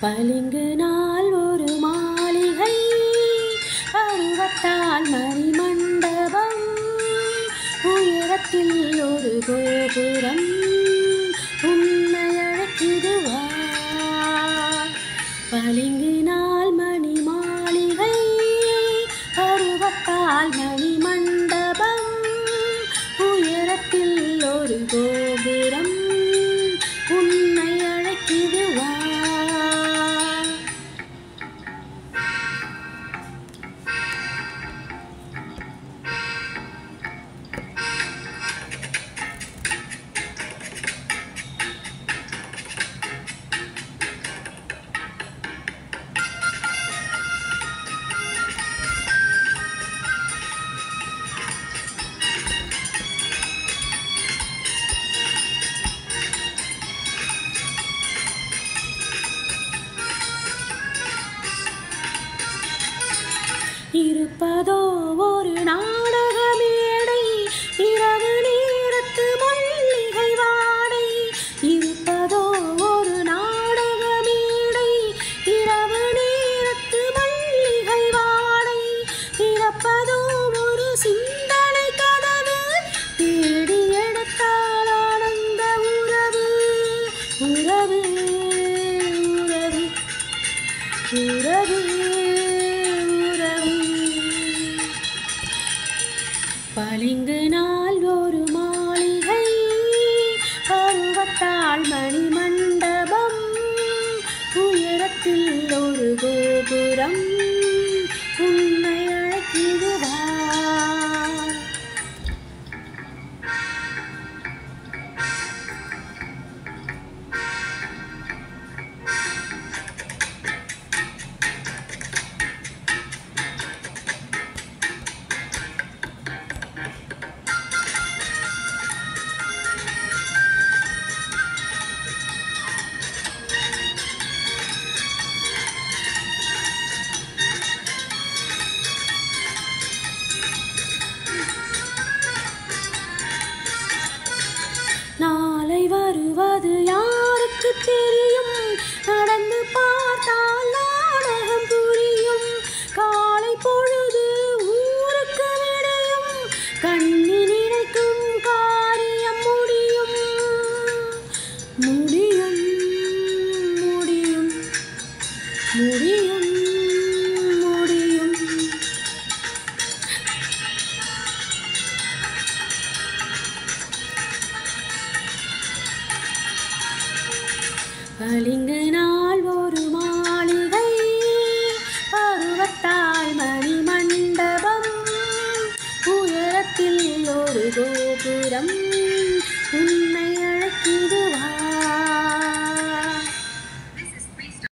பளிங்கு நாள் ஒரு மாளிகை பருவத்தால் மணிமண்டபம் உயரத்தில் ஒரு கோபுரம் உன்னை அழைக்குது வா பளிங்கு நாள் மணி மாளிகை பருவத்தால் மணிமண்டபம் உயரத்தில் ஒரு கோபுரம் உன்னை அழைக்குது வா இருப்பதோ ஒரு நாடக மேடை இரவு நேரத்து மல்லிகை வாடை இருப்பதோ ஒரு நாடக மேடை இரவு நேரத்து மல்லிகை வாடை திறப்பதோ ஒரு சிந்தனை கதவு தேடி எடுத்தால் ஆனந்த உறவு உறவு உறவு உறவு உறவு பளிங்கு நாள் ஒரு மாளிகை பருவத்தால் மணிமண்டபம் உயரத்தில் ஒரு கோபுரம் உன்னை அழைக்கிறதா நாளை வருவது யாருக்கு தெரியும் நடந்து பார்த்தால் நாடகம் புரியும் காலை பொழுது ஊருக்கு விடையும் கண்ணி நினைக்கும் காரியம் முடியும் முடியும் முடியும் முடியும் முடியும் பளிங்கு நாள் ஒரு மாளிகை பருவத்தால் மணிமண்டபம் உயரத்தில் ஒரு கோபுரம் உன்